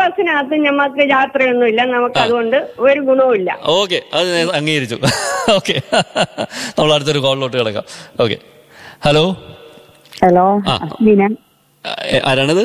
ബസ്സിനകത്ത് ഞമ്മക്ക് യാത്രയൊന്നുമില്ല നമുക്ക് അതുകൊണ്ട് ഒരു ഗുണവുമില്ല ഓക്കെ അത് ഞാൻ അംഗീകരിച്ചു ഓക്കെ നമ്മൾ അടുത്തൊരു കോളിലോട്ട് കിടക്കാം ഓക്കെ ഹലോ ഹലോ ആ. അസീന ആരാണിത്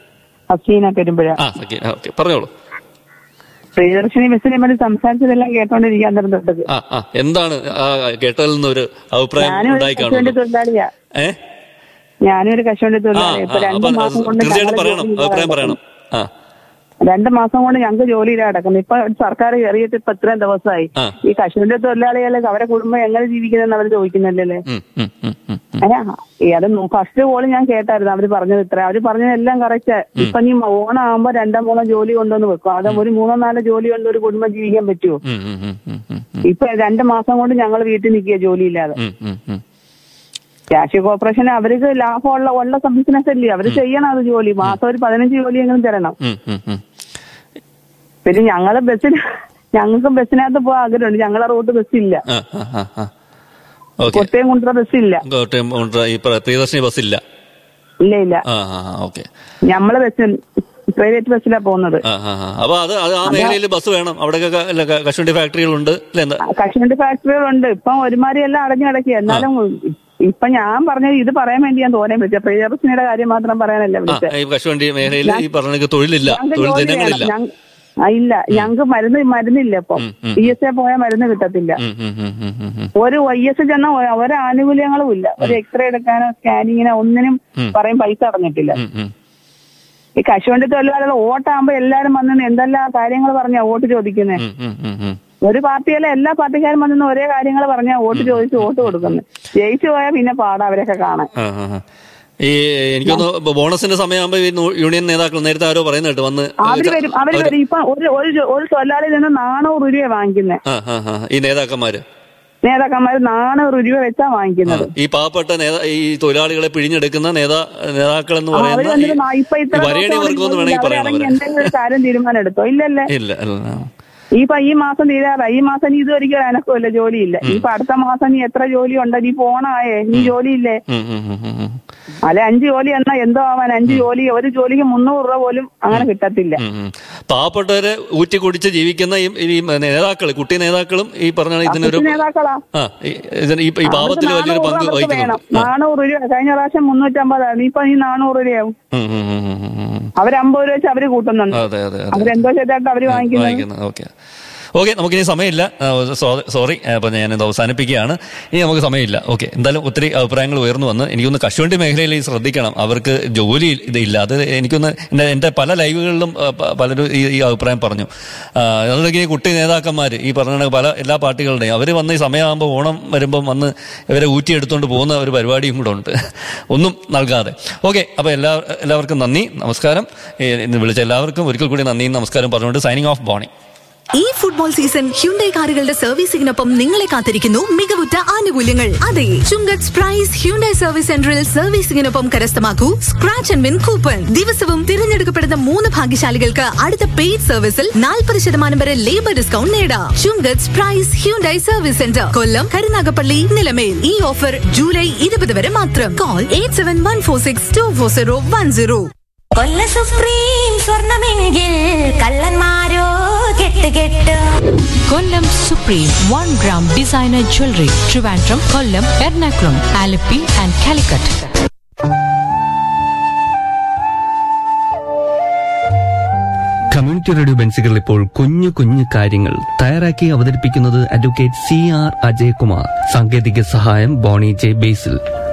അസീന പെരുമ്പുഴ ആ ഓക്കെ ഓക്കെ പറഞ്ഞോളൂ പ്രിയദർശിനി ബസ്സിനെ പറ്റി സംസാരിച്ചതെല്ലാം കേട്ടോണ്ടിരിക്കാൻ തരം തൊട്ടത് ആ ആ എന്താണ് ആ കേട്ടതിൽ നിന്ന് ഒരു അഭിപ്രായം ഞാനും ഒരു ഉണ്ടായി കശുവണ്ടി കാണുന്നു തൊഴിലാളിയാ ഏ ഞാനും ഒരു കശുവണ്ടി ആ തൊഴിലാളിയാ ഇപ്പൊ ആ, രണ്ട് അപ്പൊ മാസം കൊണ്ട് തീർച്ചയായിട്ടും ഞങ്ങള് പറയണം ജോലിയില്ലാതെ അഭിപ്രായം പറയണം ആ രണ്ട് മാസം കൊണ്ട് ഞങ്ങൾക്ക് ജോലിയില്ല കിടക്കുന്നത് ഇപ്പൊ സർക്കാർ കയറിയിട്ട് ഇപ്പൊ ഇത്രയും ദിവസമായി ആ. ഈ കശുവണ്ടി തൊഴിലാളികളെ അവരെ കുടുംബം എങ്ങനെ ജീവിക്കുന്നതെന്ന് അവർ ചോദിക്കുന്നില്ലല്ലേ ഉം, ഉം, ഉം, ഉം, ഉം. അല്ല അത് ഫസ്റ്റ് കോള് ഞാൻ കേട്ടായിരുന്നു അവര് പറഞ്ഞത് ഇത്ര അവര് പറഞ്ഞതെല്ലാം കറക്റ്റ് ഇപ്പൊ നീ ഓണം ആകുമ്പോ രണ്ടോ മൂന്നോ ജോലി കൊണ്ടുവന്ന് വെക്കും അത് ഒരു മൂന്നോ നാലോ ജോലി കൊണ്ട് ഒരു കുടുംബം ജീവിക്കാൻ പറ്റുമോ ഉം, ഉം, ഉം, ഉം, ഉം, ഉം, ഇപ്പൊ രണ്ട് മാസം കൊണ്ട് ഞങ്ങൾ വീട്ടിൽ നിൽക്കുക ജോലിയില്ലാതെ ഉം, ഉം, ഉം. രാഷ്ട്രീയ കോർപ്പറേഷൻ അവർക്ക് ലാഭമുള്ള ഉള്ള ബിസിനസ് അല്ലേ അവര് ചെയ്യണം അത് ജോലി മാസം ഒരു പതിനഞ്ച് ജോലിയെങ്കിലും തരണം ഉം, ഉം, ഉം. പിന്നെ ഞങ്ങള് ബസ്സിന് ഞങ്ങൾക്കും ബസ്സിനകത്ത് പോകാൻ ആഗ്രഹമുണ്ട് ഞങ്ങളെ റൂട്ട് ബസ്സില്ല ആ, ആ, ആ, ആ. ഓക്കെ കൊട്ടയം കുണ്ടറ ബസ്സില്ല കോട്ടയം ഉണ്ട- ഈ പ്ര- പ്രിയദർശിനി ബസ് ഇല്ല ഇല്ല ഇല്ല ആ ആ ആ, ഓക്കെ ഞമ്മള് ബസ് പ്രൈവറ്റ് ബസ്സിലാ പോകുന്നത് ആ ആ ആ. അപ്പൊ അത് അത് ആ മേഖലയിൽ ബസ് വേണം അവിടെയൊക്കെ അല്ല ക- കശുവണ്ടി ഫാക്ടറികളുണ്ട് അല്ലെ എന്താ കശുവണ്ടി ഫാക്ടറികളുണ്ട് ഇപ്പം ഒരുമാതിരി എല്ലാം അടഞ്ഞു കിടക്കുക എന്നാലും ഇപ്പൊ ഞാൻ പറഞ്ഞത് ഇത് പറയാൻ വേണ്ടി ഞാൻ തോനെ വിളിച്ചത് പ്രിയദർശിനിയുടെ കാര്യം മാത്രം പറയാനല്ല ആ വിളിച്ചത് ഈ കശുവണ്ടി മേഖലയിൽ ഈ പറഞ്ഞ തൊഴിലില്ല ഞങ്ങൾക്ക് തൊഴിൽ ജോലി ദിനങ്ങളില്ല വേണം. ഞങ്ങ- ആ, ഇല്ല ഞങ്ങൾക്ക് മരുന്ന് മരുന്നില്ല ഇപ്പൊ ഉം, ഉം. പി എസ് എ പോയാൽ മരുന്ന് കിട്ടത്തില്ല ഉം, ഉം, ഉം, ഉം, ഉം, ഉം. ഒരു വൈ എസ് ചെന്ന ഒരു ആനുകൂല്യങ്ങളും ഇല്ല ഒരു എക്സ്റേ എടുക്കാനോ സ്കാനിങ്ങിനോ ഒന്നിനും ഉം. പറയും പൈസ അടഞ്ഞിട്ടില്ല ഉം, ഉം. ഈ കശുവണ്ടി തൊഴിലാളികൾ വോട്ടാകുമ്പോ എല്ലാരും വന്ന് എന്തെല്ലാം കാര്യങ്ങൾ പറഞ്ഞാ വോട്ട് ചോദിക്കുന്നത് ഉം, ഉം, ഉം, ഉം. ഒരു പാർട്ടിയല്ല എല്ലാ പാർട്ടിക്കാരും വന്ന് ഒരേ കാര്യങ്ങൾ പറഞ്ഞാ വോട്ട് ചോദിച്ച് വോട്ട് കൊടുക്കുന്നത് ജയിച്ചു പോയാൽ പിന്നെ പാടാ അവരൊക്കെ കാണാൻ ആ, ആ, ആ. ഈ എനിക്കൊന്ന് ബോണസിന്റെ സമയമാകുമ്പോ ഈ നൂ- യൂണിയൻ നേതാക്കൾ നേരത്തെ ആരോ പറയുന്ന കേട്ട് വന്ന് അവര് വരും അവര് വരും ഇപ്പൊ ഒരു ഒരു ജോ- ഒരു തൊഴിലാളിയിൽ നിന്ന് നാനൂറ് രൂപ വാങ്ങിക്കുന്നത് ആ ആ ആ ഈ നേതാക്കന്മാര് നേതാക്കന്മാര് നാനൂറ് രൂപ വെച്ചാ ആ, വാങ്ങിക്കുന്നത് ഈ പാവപ്പെട്ട നേതാ ഈ തൊഴിലാളികളെ പിഴിഞ്ഞെടുക്കുന്ന നേതാ നേതാക്കൾ എന്ന് അവര് പറയുന്ന വന്നിട്ട് ഈ- നാ- ഇപ്പൊ ഈ ഇത്ര വരേണ്യ ദിവസം വർഗം എന്ന് കൊണ്ട് വേണമെങ്കിൽ പറയണം അവരിറങ്ങി അവരെ എന്തെങ്കിലും ഒരു കാര്യം തീരുമാനം എടുത്തോ ഇല്ലല്ലേ ഇല്ല അല്ല ഈ ഇപ്പൊ ഈ മാസം തീരാറായി ഈ മാസം നീ ഇതുവരെയ്ക്കും എനക്കുമില്ല ജോലിയില്ല ഇപ്പൊ അടുത്ത മാസം നീ എത്ര ജോലി ഉണ്ട് നീ പോണായേ നീ ജോലിയില്ലേ ഉം, ഉം, ഉം, ഉം, ഉം. അല്ലെ അഞ്ച് ജോലി എന്നാ എന്തോ ആവാൻ അഞ്ച് ജോലി ഒരു ജോലിക്ക് മുന്നൂറ് രൂപ പോലും അങ്ങനെ കിട്ടത്തില്ല ഉം, ഉം. പാവപ്പെട്ടവരെ ഊറ്റി കുടിച്ച് ജീവിക്കുന്ന ഈ ഈ നേതാക്കൾ കുട്ടി നേതാക്കളും ഈ പറഞ്ഞ ഇതിനൊരു കൊച്ചു നേതാക്കളാ ആ ഈ ഇതിന് ഈ- ഈ പാവത്തിൽ അവർക്ക് വലിയൊരു നാനൂറ് പങ്ക് രൂപ അവർക്ക് വേണം വഹിക്കുന്നുണ്ട് ആ. നാനൂറ് രൂപ കഴിഞ്ഞ പ്രാവശ്യം മുന്നൂറ്റമ്പതാണ് ഇപ്പൊ ഈ നാനൂറ് രൂപയാവും ഉം, ഉം, ഉം, ഉം, ഉം, ഉം. അവര് അമ്പത് രൂപ വെച്ച് അവര് കൂട്ടുന്നുണ്ട് അതെ അതെ അതെ അവരെന്തോ ചെയ്തിട്ട് അവര് വാങ്ങിക്കുന്നത് വാങ്ങിക്കുന്നത് ഓക്കെ ഓക്കെ നമുക്കിനി സമയമില്ല ആ, സോ- സോറി അപ്പം ഞാനിത് അവസാനിപ്പിക്കുകയാണ് ഇനി നമുക്ക് സമയമില്ല ഓക്കെ എന്തായാലും ഒത്തിരി അഭിപ്രായങ്ങൾ ഉയർന്നു വന്ന് എനിക്കൊന്ന് കശുവണ്ടി മേഖലയിൽ ഈ ശ്രദ്ധിക്കണം അവർക്ക് ജോലി ഇതില്ല അത് എനിക്കൊന്ന് എൻ്റെ എൻ്റെ പല ലൈവുകളിലും ആ, പ- പലരും ഈ ഈ അഭിപ്രായം പറഞ്ഞു ആ, അതുകൊണ്ട് ഈ കുട്ടി നേതാക്കന്മാർ ഈ പറഞ്ഞ കണക്ക് പല എല്ലാ പാർട്ടികളുടെയും അവർ വന്ന് ഈ സമയമാകുമ്പോൾ ഓണം വരുമ്പം വന്ന് ഇവരെ ഊറ്റിയെടുത്തുകൊണ്ട് പോകുന്ന ഒരു പരിപാടിയും കൂടെ ഉണ്ട് ഒന്നും നൽകാതെ ഓക്കെ അപ്പോൾ എല്ലാ എല്ലാവർക്കും നന്ദി നമസ്കാരം ഏ, ഇന്ന് വിളിച്ച എല്ലാവർക്കും ഒരിക്കൽ കൂടി നന്ദിയും നമസ്കാരം പറഞ്ഞുകൊണ്ട് സൈനിങ് ഓഫ് ബോണി ഈ ഫുട്ബോൾ സീസൺ ഹ്യുണ്ടൈ കാറുകളുടെ സർവീസിംഗിനൊപ്പം നിങ്ങളെ കാത്തിരിക്കുന്നു മികവുറ്റ ആനുകൂല്യങ്ങൾ അതെ ചുങ്കത്ത് പ്രൈസ് ഹ്യുണ്ടൈ സർവീസ് സെന്ററിൽ സർവീസിംഗിനൊപ്പം കരസ്ഥമാക്കൂ സ്ക്രാച്ച് ആൻഡ് വിൻ കൂപ്പൺ ദിവസവും തിരഞ്ഞെടുക്കപ്പെടുന്ന മൂന്ന് ഭാഗ്യശാലികൾക്ക് അടുത്ത പെയ്ഡ് സർവീസിൽ നാൽപ്പത് ശതമാനം വരെ ലേബർ ഡിസ്കൗണ്ട് നേടാം Chungath Prize Hyundai service centre Kollam Karunagappally Nilamel ഈ ഓഫർ ജൂലൈ ഇരുപത് വരെ മാത്രം call eight seven one four six two four zero one zero കൊല്ല സുപ്രീം സ്വർണമെങ്കിൽ കള്ളന്മാരോ കെട്ട് കെട്ട് Kollam Supreme one gram designer jewellery Trivandrum Kollam Ernakulam Alleppey and Calicut community radio ബെൻസുകൾ ഇപ്പോൾ കുഞ്ഞു കുഞ്ഞു കാര്യങ്ങൾ തയ്യാറാക്കി അവതരിപ്പിക്കുന്നത് അഡ്വക്കേറ്റ് സി ആർ അജയകുമാർ സാങ്കേതിക സഹായം ബോണി ജെ ബേസിൽ